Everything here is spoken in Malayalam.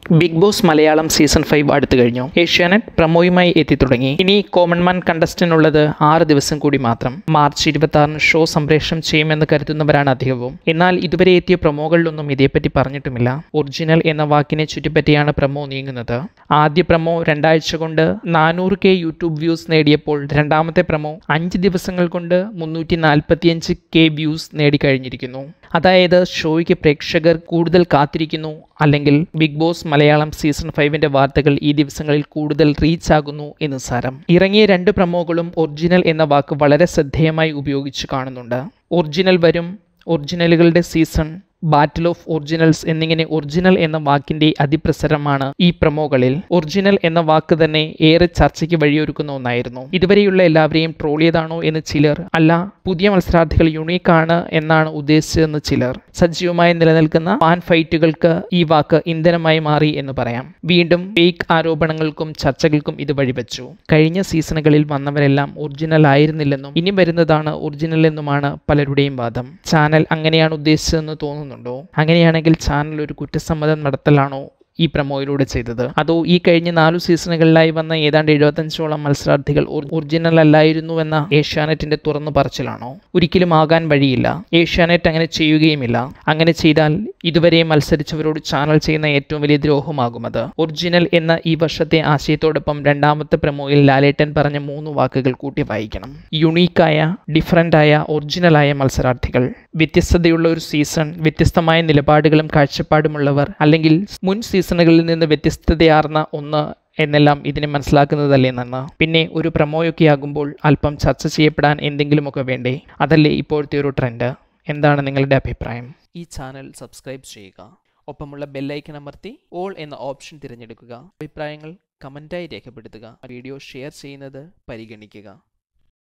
big boss Malayalam season five അടുത്തു കഴിഞ്ഞു ഏഷ്യാനെറ്റ് പ്രമോയുമായി എത്തിത്തുടങ്ങി ഇനി കോമൺ മാൻ കണ്ടസ്റ്റന്റുള്ളത് ആറ് ദിവസം കൂടി മാത്രം മാർച്ച് ഇരുപത്തി ആറിന് ഷോ സംപ്രേഷണം ചെയ്യുമെന്ന് കരുതുന്നവരാണ് അധികവും എന്നാൽ ഇതുവരെ എത്തിയ പ്രമോകളിലൊന്നും ഇതേപ്പറ്റി പറഞ്ഞിട്ടുമില്ല ഒറിജിനൽ എന്ന വാക്കിനെ ചുറ്റിപ്പറ്റിയാണ് പ്രമോ നീങ്ങുന്നത് ആദ്യ പ്രമോ രണ്ടാഴ്ച കൊണ്ട് നാനൂറ് കെ യൂട്യൂബ് വ്യൂസ് നേടിയപ്പോൾ രണ്ടാമത്തെ പ്രമോ അഞ്ച് ദിവസങ്ങൾ കൊണ്ട് മുന്നൂറ്റി നാൽപ്പത്തിയഞ്ച് കെ വ്യൂസ് നേടിക്കഴിഞ്ഞിരിക്കുന്നു അതായത് ഷോയ്ക്ക് പ്രേക്ഷകർ കൂടുതൽ കാത്തിരിക്കുന്നു അല്ലെങ്കിൽ ബിഗ് ബോസ് മലയാളം സീസൺ ഫൈവിന്റെ വാർത്തകൾ ഈ ദിവസങ്ങളിൽ കൂടുതൽ റീച്ച് ആകുന്നു എന്ന് സാരം ഇറങ്ങിയ രണ്ട് പ്രമോകളും ഒറിജിനൽ എന്ന വാക്ക് വളരെ ശ്രദ്ധേയമായി ഉപയോഗിച്ച് കാണുന്നുണ്ട് ഒറിജിനൽ വരും ഒറിജിനലുകളുടെ സീസൺ ബാറ്റിൽ ഓഫ് ഒറിജിനൽസ് എന്നിങ്ങനെ ഒറിജിനൽ എന്ന വാക്കിന്റെ അതിപ്രസരമാണ് ഈ പ്രമോകളിൽ ഒറിജിനൽ എന്ന വാക്ക് തന്നെ ഏറെ ചർച്ചയ്ക്ക് വഴിയൊരുക്കുന്ന ഒന്നായിരുന്നു ഇതുവരെയുള്ള എല്ലാവരെയും ട്രോളിയതാണോ എന്ന് ചിലർ അല്ല പുതിയ മത്സരാർത്ഥികൾ യുണീക്കാണ് എന്നാണ് ഉദ്ദേശിച്ചതെന്ന് ചിലർ സജീവമായി നിലനിൽക്കുന്ന ഫാൻ ഫൈറ്റുകൾക്ക് ഈ വാക്ക് ഇന്ധനമായി മാറി എന്ന് പറയാം വീണ്ടും ഫേക്ക് ആരോപണങ്ങൾക്കും ചർച്ചകൾക്കും ഇത് വഴിവെച്ചു കഴിഞ്ഞ സീസണുകളിൽ വന്നവരെല്ലാം ഒറിജിനൽ ആയിരുന്നില്ലെന്നും ഇനി വരുന്നതാണ് ഒറിജിനൽ എന്നുമാണ് പലരുടെയും വാദം ചാനൽ അങ്ങനെയാണ് ഉദ്ദേശിച്ചതെന്ന് തോന്നുന്നുണ്ടോ അങ്ങനെയാണെങ്കിൽ ചാനൽ ഒരു കുറ്റസമ്മതം നടത്തലാണോ ഈ പ്രമോയിലൂടെ ചെയ്തത് അതോ ഈ കഴിഞ്ഞ നാലു സീസണുകളിലായി വന്ന ഏതാണ്ട് എഴുപത്തഞ്ചോളം മത്സരാർത്ഥികൾ ഒറിജിനൽ അല്ലായിരുന്നുവെന്ന ഏഷ്യാനെറ്റിന്റെ തുറന്നു പറച്ചിലാണോ ഒരിക്കലും ആകാൻ വഴിയില്ല ഏഷ്യാനെറ്റ് അങ്ങനെ ചെയ്യുകയുമില്ല അങ്ങനെ ചെയ്താൽ ഇതുവരെ മത്സരിച്ചവരോട് ചാനൽ ചെയ്യുന്ന ഏറ്റവും വലിയ ദ്രോഹമാകും അത് ഒറിജിനൽ എന്ന ഈ വർഷത്തെ ആശയത്തോടൊപ്പം രണ്ടാമത്തെ പ്രമോയിൽ ലാലേട്ടൻ പറഞ്ഞ മൂന്ന് വാക്കുകൾ കൂട്ടി വായിക്കണം യുണീക്കായ ഡിഫറൻ്റായ ഒറിജിനലായ മത്സരാർത്ഥികൾ വ്യത്യസ്തതയുള്ള ഒരു സീസൺ വ്യത്യസ്തമായ നിലപാടുകളും കാഴ്ചപ്പാടുമുള്ളവർ അല്ലെങ്കിൽ മുൻ സീസണുകളിൽ നിന്ന് വ്യത്യസ്തതയാർന്ന ഒന്ന് എന്നെല്ലാം ഇതിനെ മനസ്സിലാക്കുന്നതല്ലേ നന്ന് പിന്നെ ഒരു പ്രമോയൊക്കെ ആകുമ്പോൾ അല്പം ചർച്ച ചെയ്യപ്പെടാൻ എന്തെങ്കിലുമൊക്കെ വേണ്ടേ അതല്ലേ ഇപ്പോഴത്തെ ഒരു ട്രെൻഡ് എന്താണ് നിങ്ങളുടെ അഭിപ്രായം ഈ ചാനൽ സബ്സ്ക്രൈബ് ചെയ്യുക ഒപ്പമുള്ള ബെല്ലൈക്കൺ അമർത്തി ഓൾ എന്ന ഓപ്ഷൻ തിരഞ്ഞെടുക്കുക അഭിപ്രായങ്ങൾ കമൻറ്റായി രേഖപ്പെടുത്തുക വീഡിയോ ഷെയർ ചെയ്യുന്നത് പരിഗണിക്കുക